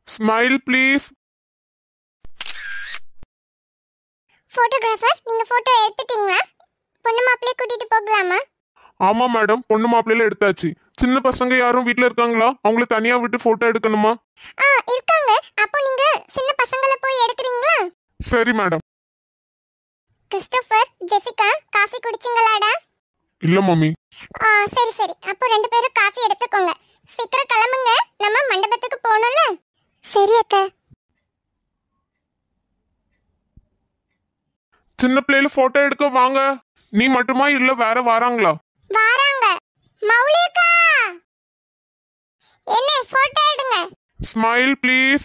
Smile please photographer நீங்க photo எடுத்துட்டீங்களா பொண்ணு மாப்பிள்ளைய கூட்டிட்டு போகலாமா ஆமா மேடம் பொண்ணு மாப்பிள்ளையில எடுத்தாச்சு சின்ன பசங்க யாரும் வீட்ல இருக்காங்களா அவங்கள தனியா விட்டு போட்டோ எடுக்கணுமா ஆ இருக்காங்க அப்போ நீங்க சின்ன பசங்கள போய் எடுக்கிறீங்களா சரி மேடம் கிறிஸ்டோபர் ஜெசிகா காஃபி குடிச்சிங்களாடா இல்ல மம்மி ஆ சரி சரி அப்போ ரெண்டு பேரும் காஃபி எடுத்துக்கோங்க சீக்கிரம் கிளம்புங்க நம்ம மண்டபத்துக்கு போகணும்ல சரி அக்கா சின்ன பிள்ளையில போட்டோ எடுக்க வாங்க நீ மட்டுமா இல்ல வேற வராங்களா வாராங்க மௌலிகா என்ன போட்டோ எடுங்க ஸ்மைல் ப்ளீஸ்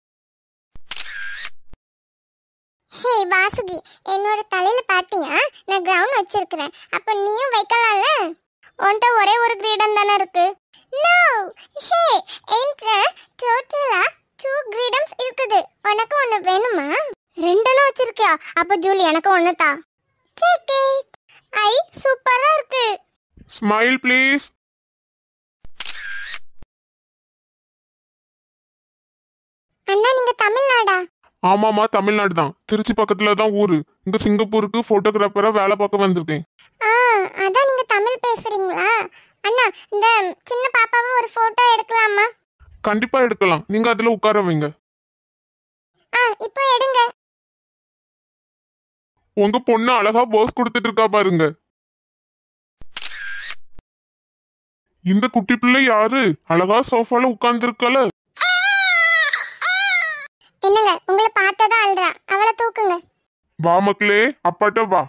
ஹே வாசுகி என்னோட தலையில பாத்தியா நான் கிரவுன் வச்சிருக்கிறேன் அப்ப நீயும் வைக்கலாம்ல உன்கிட்ட ஒரே ஒரு கிரீடம் தானே இருக்கு நோ ஹே என்கிட்ட டோட்டலா டூ கிரீடம்ஸ் இருக்குது உனக்கு ஒண்ணு வேணுமா ரெண்டுன்னு வச்சிருக்கியா அப்ப ஜூலி எனக்கு ஒண்ணு தா டேக் இட் ஐ சூப்பரா இருக்கு ஸ்மைல் ப்ளீஸ் அண்ணா நீங்க தமிழ்நாடா ஆமாமா தமிழ்நாடு தான் திருச்சி பக்கத்துல தான் ஊரு இங்க சிங்கப்பூருக்கு போட்டோகிராஃபரா வேலை பார்க்க வந்திருக்கேன் ஆ அதான் நீங்க தமிழ் பேசுறீங்களா அண்ணா இந்த சின்ன பாப்பாவை ஒரு போட்டோ எடுக்கலாமா கண்டிப்பா எடுக்கலாம் நீங்க அதுல உட்கார வைங்க ஆ இப்போ எடுங்க உங்க பொண்ணு அழகா போஸ் கொடுத்துட்டு இருக்கா பாருங்க இந்த குட்டி பிள்ளை யாரு அழகா சோஃபால உட்கார்ந்து என்னங்க உங்களை பார்த்ததா அல்றா அவளை தூக்குங்க வா மக்களே அப்பாட்ட வா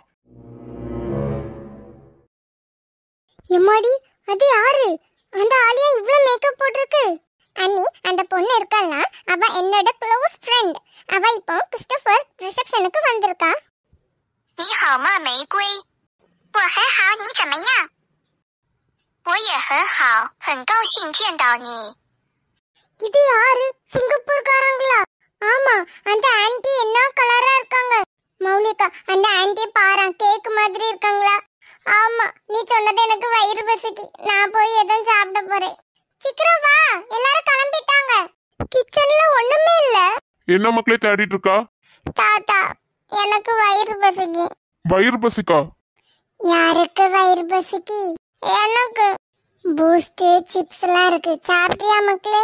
எம்மாடி அது யாரு அந்த ஆளியா இவ்ளோ மேக்கப் போட்டிருக்கு அண்ணி அந்த பொண்ணு இருக்கல்ல அவ என்னோட க்ளோஸ் ஃப்ரெண்ட் அவ இப்போ கிறிஸ்டோபர் ரிசப்ஷனுக்கு வந்திருக்கா 你好吗，玫瑰？我很好，你怎么样？我也很好，很高兴见到你。 இது யாரு சிங்கப்பூர்காரங்களா ஆமா அந்த ஆன்ட்டி என்ன கலரா இருக்காங்க மௌலிகா அந்த ஆன்ட்டி பாரா கேக் மாதிரி இருக்காங்களா ஆமா நீ சொன்னது எனக்கு வயிறு பசிக்கு நான் போய் எதுவும் சாப்பிட போறேன் சீக்கிரம் வா எல்லாரும் கிளம்பிட்டாங்க கிச்சன்ல ஒண்ணுமே இல்ல என்ன மக்களே தேடிட்டு இருக்கா தாத்தா எனக்கு வயிறு பசிக்கு வயிறு பசிக்கா யாருக்கு வயிறு பசிக்கு எனக்கு பூஸ்ட் சிப்ஸ் எல்லாம் இருக்கு சாப்பிட்டியா மக்களே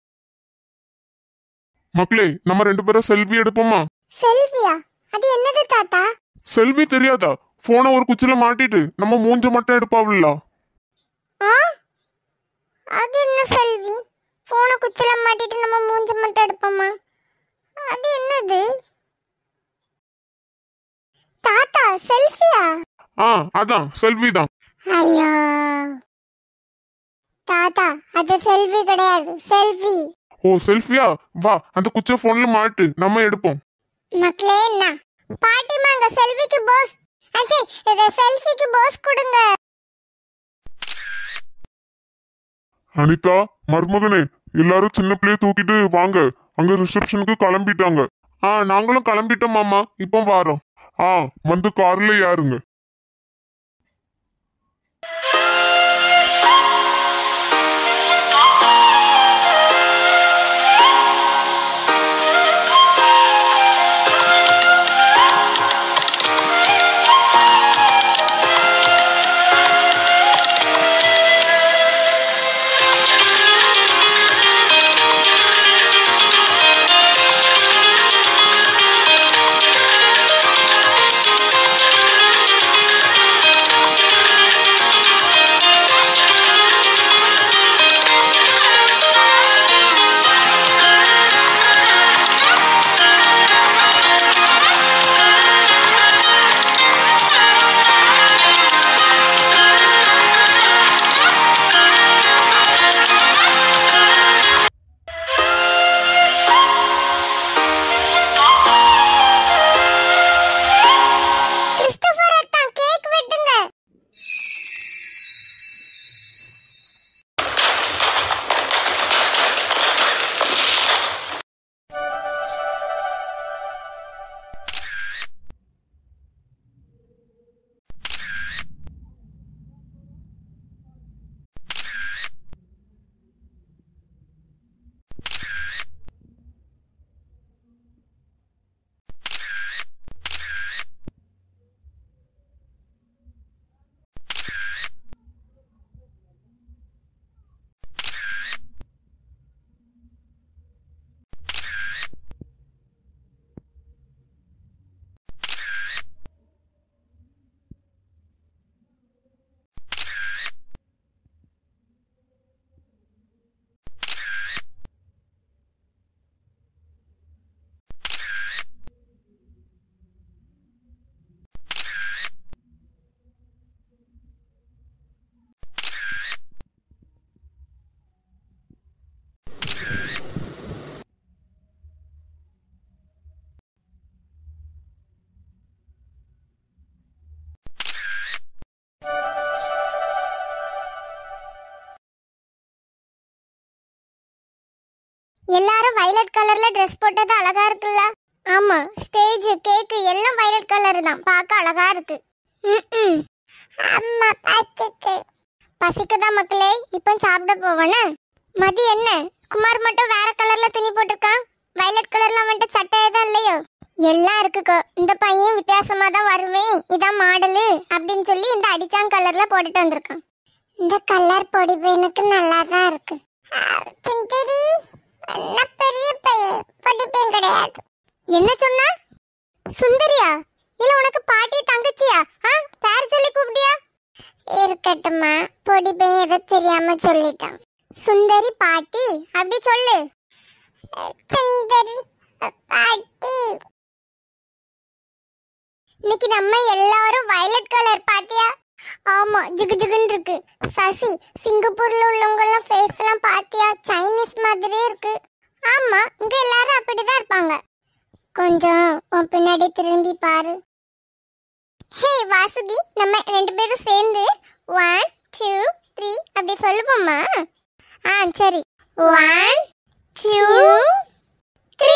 மக்களே நம்ம ரெண்டு பேரும் செல்ஃபி எடுப்போமா செல்வியா அது என்னது தாத்தா செல்ஃபி தெரியாதா போனை ஒரு குச்சில மாட்டிட்டு நம்ம மூஞ்ச மட்டும் எடுப்பாவில்ல ஆ அது என்ன செல்வி போனை குச்சில மாட்டிட்டு நம்ம மூஞ்சி மட்டும் எடுப்போமா அது என்னது தாத்தா செல்ஃபியா ஆ அதான் செல்ஃபி தான் ஐயோ தாத்தா அது செல்வி கிடையாது செல்வி ஓ செல்ஃபியா வா அந்த குச்சை போன்ல மாட்டு நம்ம எடுப்போம் மக்களே என்ன பாட்டிமா அங்க செல்விக்கு போஸ் அச்சே இத செல்ஃபிக்கு போஸ் கொடுங்க அனிதா மருமகனே எல்லாரும் சின்ன பிள்ளைய தூக்கிட்டு வாங்க அங்க ரிசப்ஷனுக்கு கிளம்பிட்டாங்க ஆ நாங்களும் கிளம்பிட்டோம் மாமா இப்போ வாரோம் ஆ வந்து கார்ல யாருங்க 你 வயலட் கலர்ல ட்ரெஸ் போட்டது அழகா இருக்குல்ல ஆமா ஸ்டேஜ் கேக்கு எல்லாம் வயலட் கலர் தான் பார்க்க அழகா இருக்கு ம்ம். அம்மா பசிக்கு பசிக்குதா மக்களே இப்போ சாப்பிட போவனா மதி என்ன குமார் மட்டும் வேற கலர்ல துணி போட்டிருக்கான் வயலட் கலர்ல வந்துட்டு சட்டை எதுவும் இல்லையோ எல்லாம் இருக்குக்கோ இந்த பையன் வித்தியாசமா தான் வருவேன் இதான் மாடலு அப்படின்னு சொல்லி இந்த அடிச்சான் கலர்ல போட்டுட்டு வந்திருக்கான் இந்த கலர் பொடி பையனுக்கு நல்லா தான் இருக்கு சுந்தரி என்ன பெரிய பையன் பொடி பையன் கிடையாது என்ன சொன்னா சுந்தரியா இல்ல உனக்கு பாட்டி தங்கச்சியா ஆ பேர் சொல்லி கூப்பிடியா இருக்கட்டும்மா பொடி பையன் எதை தெரியாம சொல்லிட்டான் சுந்தரி பாட்டி அப்படி சொல்லு சுந்தரி பாட்டி இன்னைக்கு நம்ம எல்லாரும் வயலட் கலர் பாத்தியா ஆமா ஜிகு ஜிகுன்னு இருக்கு சசி சிங்கப்பூர்ல உள்ளவங்க எல்லாம் ஃபேஸ் எல்லாம் பாத்தியா சைனீஸ் மாதிரியே இருக்கு ஆமா இங்க எல்லாரும் அப்படிதான் இருப்பாங்க கொஞ்சம் உன் பின்னாடி திரும்பி பாரு ஹே வாசுகி நம்ம ரெண்டு பேரும் சேர்ந்து ஒன் டூ த்ரீ அப்படி சொல்லுவோமா ஆ சரி ஒன் டூ த்ரீ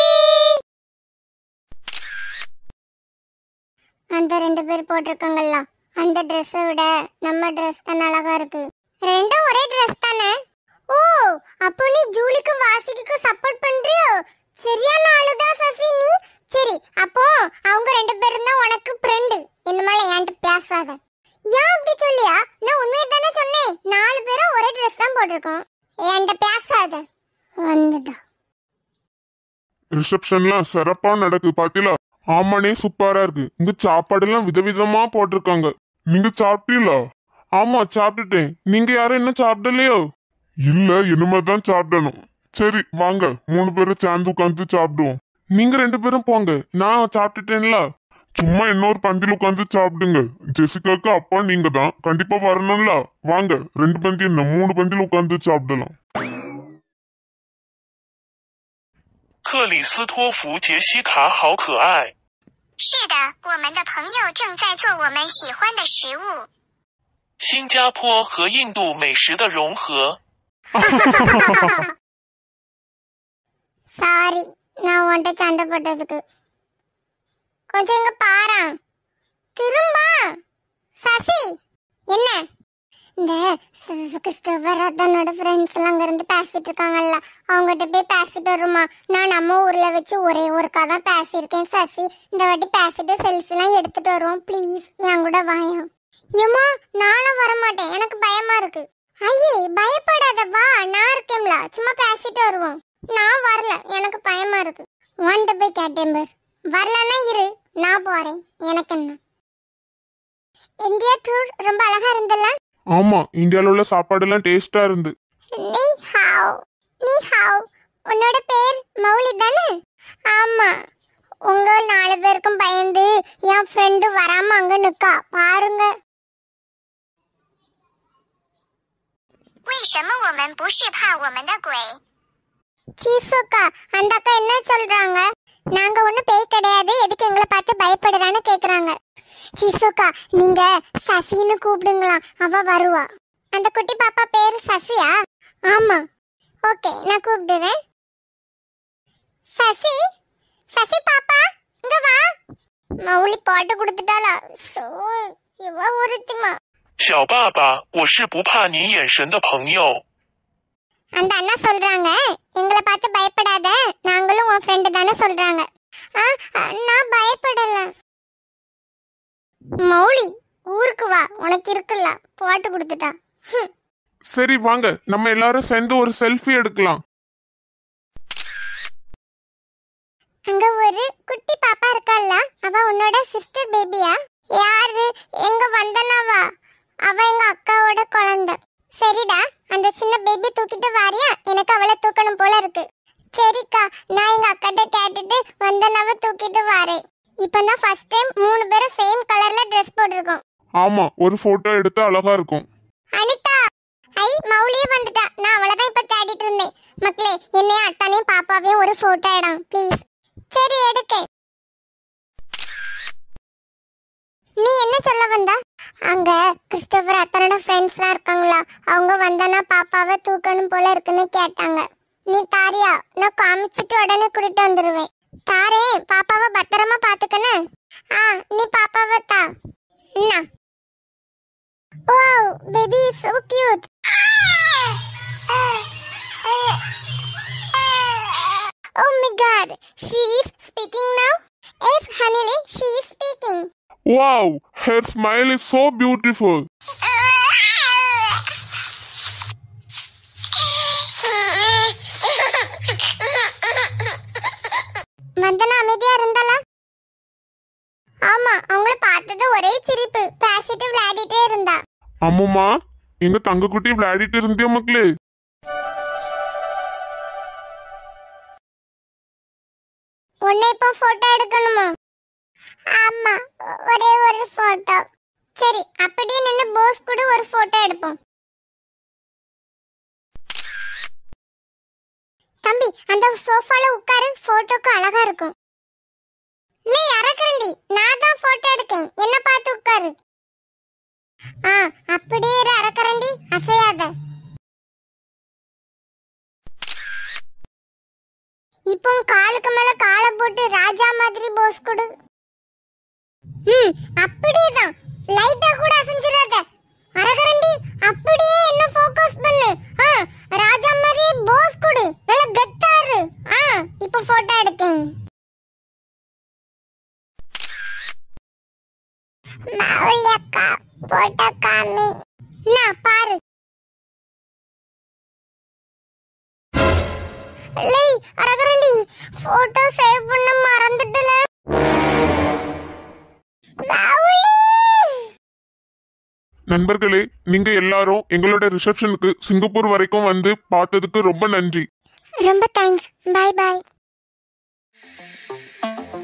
அந்த ரெண்டு பேர் போட்டிருக்காங்கல்ல அந்த ட்ரெஸ்ஸை விட நம்ம ட்ரெஸ் தான் அழகா இருக்கு ரெண்டும் ஒரே ட்ரெஸ் தானே ஓ அப்போ நீ ஜூலிக்கும் வாசிக்கும் சப்போர்ட் பண்றியோ சரியான ஆளுதான் சசி நீ சரி அப்போ அவங்க ரெண்டு பேரும் தான் உனக்கு ஃப்ரெண்டு இந்த மாதிரி என்கிட்ட பேசாத ஏன் அப்படி சொல்லியா நான் உண்மையை தானே சொன்னேன் நாலு பேரும் ஒரே ட்ரெஸ் தான் போட்டிருக்கோம் என்கிட்ட பேசாத வந்துட்டா ரிசப்ஷன்லாம் சிறப்பா நடக்கு பாத்தீங்களா ஆமாண்ணே சூப்பரா இருக்கு இங்க சாப்பாடுலாம் விதவிதமா போட்டிருக்காங்க நீங்க சாப்பிட்டீங்களா ஆமா சாப்பிட்டுட்டேன் நீங்க யாரும் இன்னும் சாப்பிடலையோ இல்ல இனிமே தான் சாப்பிடணும் சரி வாங்க மூணு பேரும் சேர்ந்து உட்காந்து சாப்பிடுவோம் நீங்க ரெண்டு பேரும் போங்க நான் சாப்பிட்டுட்டேன்ல சும்மா இன்னொரு பந்தியில் உட்காந்து சாப்பிடுங்க ஜெசிகாக்கு அப்பா நீங்க தான் கண்டிப்பா வரணும்ல வாங்க ரெண்டு பந்தி என்ன மூணு பந்தியில் உட்காந்து சாப்பிடலாம் 克里斯托弗·杰西卡好可爱。 是的，我们的朋友正在做我们喜欢的食物。 新加坡和印度美食的融合。 சாரி நான் உன்கிட்ட சண்டை போட்டதுக்கு கொஞ்சம் இங்க பாரா திரும்ப சசி என்ன இந்த ச- ச- கிறிஸ்டோபர் அதனோட ஃப்ரெண்ட்ஸ் எல்லாம் அங்க இருந்து பேசிட்டு இருக்காங்கல்ல அவங்ககிட்ட போய் பேசிட்டு வருமா நான் நம்ம ஊர்ல வச்சு ஒரே ஒருக்கா தான் பேசியிருக்கேன் சசி இந்த வாட்டி பேசிட்டு செல்ஃபி எல்லாம் எடுத்துட்டு வருவோம் ப்ளீஸ் என் கூட வாயா ஏமா நானும் வரமாட்டேன் எனக்கு பயமா இருக்கு ஐயே பயப்படாத வா நான் இருக்கேன்ல சும்மா பேசிட்டு வருவோம் நான் வரல எனக்கு பயமா இருக்கு உன்கிட்ட போய் கேட்டேன் பார் வரலன்னா இரு நான் போறேன் எனக்கு என்ன இந்தியா டூர் ரொம்ப அழகா இருந்தல்ல ஆமா இந்தியால உள்ள சாப்பாடுலாம் டேஸ்டா இருந்து நீ ஹாவ் நீ ஹாவ் உன்னோட பேர் மௌலி தானே ஆமா உங்க நாலு பேருக்கும் பயந்து என் ஃப்ரெண்டு வராம அங்க நிக்கா பாருங்க 为什么我们不是怕我们的鬼？ சீசுக்கா அந்த அக்கா என்ன சொல்றாங்க நாங்க ஒண்ணு பேய் கிடையாது எதுக்கு எங்களை பார்த்து பயப்படுறான்னு கேக்குறாங்க சீசுக்கா நீங்க சசின்னு கூப்பிடுங்களாம் அவ வருவா அந்த குட்டி பாப்பா பேரு சசியா ஆமா ஓகே நான் கூப்பிடுறேன் சசி சசி பாப்பா இங்க வா மௌலி பாட்டு கொடுத்துட்டாளா சோ இவ ஒருத்திமா 小爸爸，我是不怕你眼神的朋友。 அந்த அண்ணா சொல்றாங்க எங்களை பார்த்து பயப்படாத நாங்களும் உன் ஃப்ரெண்டு தானே சொல்றாங்க ஆ, ஆ, நான் பயப்படல மௌலி ஊருக்கு வா உனக்கு இருக்குல்ல போட்டு கொடுத்துட்டா ஹம். சரி வாங்க நம்ம எல்லாரும் சேர்ந்து ஒரு செல்ஃபி எடுக்கலாம் அங்க ஒரு குட்டி பாப்பா இருக்கால்ல அவ உன்னோட சிஸ்டர் பேபியா யாரு எங்க வந்தனாவா அவ எங்க அக்காவோட குழந்தை சரிடா அந்த சின்ன பேபி தூக்கிட்டு வாரியா எனக்கு அவளை தூக்கணும் போல இருக்கு சரிக்கா நான் எங்க அக்காட்ட கேட்டுட்டு வந்தனாவ தூக்கிட்டு வாரேன் இப்பதான் ஃபர்ஸ்ட் டைம் மூணு பேரும் சேம் கலர்ல ட்ரெஸ் போட்டிருக்கோம் ஆமா ஒரு போட்டோ எடுத்தா அழகா இருக்கும் அனிதா ஐ மௌலியே வந்துட்டா நான் அவளை தான் இப்ப தேடிட்டு இருந்தேன் மக்களே என்னையும் அத்தானையும் பாப்பாவையும் ஒரு போட்டோ இடம் ப்ளீஸ் சரி எடுக்க நீ என்ன சொல்ல வந்தா அங்க கிறிஸ்டோபர் அத்தனோட ஃப்ரெண்ட்ஸ்லாம் இருக்காங்களா அவங்க வந்தனா பாப்பாவை தூக்கணும் போல இருக்குன்னு கேட்டாங்க நீ தாரியா நான் காமிச்சிட்டு உடனே கூட்டிட்டு வந்துருவேன் தாரேன் பாப்பாவை பத்திரமா பாத்துக்கணும் ஆ நீ பாப்பாவை தா என்ன wow baby so cute oh my god she is speaking now yes honey she is speaking Wow, her smile is so beautiful. Manthana அமைதியா இருந்தாளா ஆமா அவங்கள பார்த்தது ஒரே சிரிப்பு பேசிட்டு விளையாடிட்டே இருந்தா அம்முமா எங்க தங்க குட்டி விளையாடிட்டு இருந்தியோ மக்களே உன்னை இப்போ போட்டோ எடுக்கணுமா ஆமா ஒரே ஒரு போட்டோ சரி அப்படியே நின்னு போஸ் கூட ஒரு போட்டோ எடுப்போம் தம்பி அந்த சோஃபால உட்காரு போட்டோக்கு அழகா இருக்கும் இல்லை அரக்கரண்டி நான் தான் போட்டோ எடுக்கேன் என்ன பார்த்து உட்காரு ஆ அப்படியே இரு அரக்கரண்டி அசையாத இப்போ காலுக்கு மேல காலை போட்டு ராஜா மாதிரி போஸ் கொடு ம் அப்படியேதான் லைட்டா கூட அசைஞ்சிராத அரகரண்டி அப்படியே என்ன ஃபோக்கஸ் பண்ணு ஆ ராஜா மாதிரி போஸ் கொடு நல்ல கெத்தாரு ஆ இப்போ போட்டோ எடுக்கேன் மாவுலியக்கா போட்டோ காமி நான் பாரு லேய் அரகரண்டி போட்டோ சேவ் பண்ண மறந்துட்டல நண்பர்களே நீங்க எல்லாரும் எங்களோட ரிசப்ஷனுக்கு சிங்கப்பூர் வரைக்கும் வந்து பார்த்ததுக்கு ரொம்ப நன்றி ரொம்ப தேங்க்ஸ் பை பை